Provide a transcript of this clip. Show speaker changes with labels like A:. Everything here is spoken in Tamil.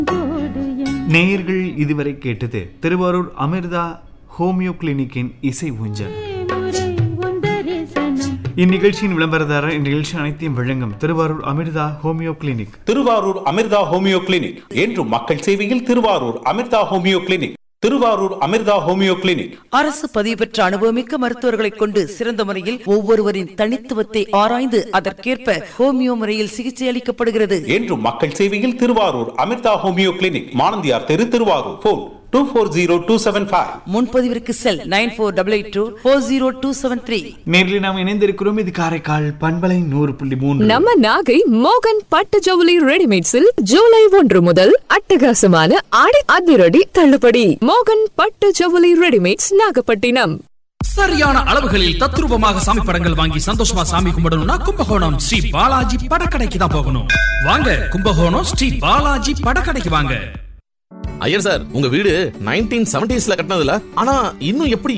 A: நேயர்கள் இதுவரை கேட்டது திருவாரூர் அமிர்தா ஹோமியோ கிளினிக்கின் இசை ஊஞ்சல் இந்நிகழ்ச்சியின் விளம்பரதாரர் இந்நிகழ்ச்சி அனைத்தையும் வழங்கும் Thiruvarur Amirtha homeo clinic
B: Thiruvarur Amirtha homeo clinic என்றும் மக்கள் சேவையில் Thiruvarur Amirtha homeo clinic Thiruvarur Amirtha homeo clinic
C: அரசு பதிவு பெற்ற அனுபவமிக்க மருத்துவர்களை கொண்டு சிறந்த முறையில் ஒவ்வொருவரின் தனித்துவத்தை ஆராய்ந்து அதற்கேற்ப ஹோமியோ முறையில் சிகிச்சை அளிக்கப்படுகிறது
B: என்றும் மக்கள் சேவையில் திருவாரூர் அமிர்தா ஹோமியோ கிளினிக் மானந்தியார் தெரு Thiruvarur phone two four zero two seven five
C: முன்பதிவிற்கு cell nine four double eight two four zero two seven three
A: நேரில் நாம் இணைந்திருக்கிறோம் இது காரைக்கால் பண்பலை நூறு புள்ளி மூன்று
D: நம்ம நாகை மோகன் பட்டு ஜவுளி ரெடிமேட்ஸில் ஜூலை ஒன்று முதல் அட்டகாசமான ஆடி அதிரடி தள்ளுபடி மோகன் பட்டு ஜவுளி ரெடிமேட்ஸ் நாகப்பட்டினம்
E: சரியான அளவுகளில் தத்ரூபமாக சாமி படங்கள் வாங்கி சந்தோஷமா சாமி கும்பிடணும்னா கும்பகோணம் ஸ்ரீ பாலாஜி படக்கடைக்கு தான் போகணும் வாங்க கும்பகோணம் ஸ்ரீ பாலாஜி படக்கடைக்கு வாங்க
F: ஐயர் சார் உங்க வீடு நைன்டீன் செவன்டிஸ்ல கட்டினதுல ஆனா இன்னும் எப்படி